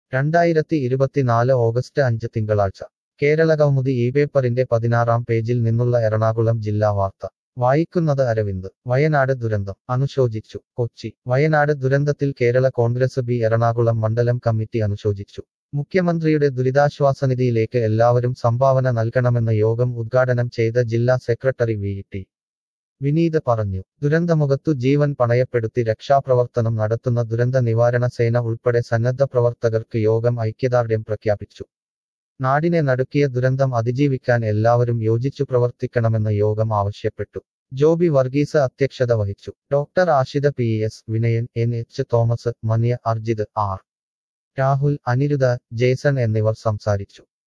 രണ്ടായിരത്തി ഇരുപത്തിനാല് ഓഗസ്റ്റ് അഞ്ച് തിങ്കളാഴ്ച കേരളകൗമുദി ഈ പേപ്പറിന്റെ പതിനാറാം പേജിൽ നിന്നുള്ള എറണാകുളം ജില്ലാ വാർത്ത വായിക്കുന്നത് അരവിന്ദ് വയനാട് ദുരന്തം അനുശോചിച്ചു കൊച്ചി വയനാട് ദുരന്തത്തിൽ കേരള കോൺഗ്രസ് ബി എറണാകുളം മണ്ഡലം കമ്മിറ്റി അനുശോചിച്ചു മുഖ്യമന്ത്രിയുടെ ദുരിതാശ്വാസനിധിയിലേക്ക് എല്ലാവരും സംഭാവന നൽകണമെന്ന യോഗം ഉദ്ഘാടനം ചെയ്ത ജില്ലാ സെക്രട്ടറി വി ടി വിനീത് പറഞ്ഞു ദുരന്തമുഖത്തു ജീവൻ പണയപ്പെടുത്തി രക്ഷാപ്രവർത്തനം നടത്തുന്ന ദുരന്ത നിവാരണ സേന ഉൾപ്പെടെ സന്നദ്ധ പ്രവർത്തകർക്ക് യോഗം ഐക്യദാർഢ്യം പ്രഖ്യാപിച്ചു നാടിനെ നടുക്കിയ ദുരന്തം അതിജീവിക്കാൻ എല്ലാവരും യോജിച്ചു പ്രവർത്തിക്കണമെന്ന് യോഗം ആവശ്യപ്പെട്ടു ജോബി വർഗീസ് അധ്യക്ഷത വഹിച്ചു doctor Ashitha P S Vinayan N H Thomas Maniya Arjith R Rahul Aniruddha Jason എന്നിവർ സംസാരിച്ചു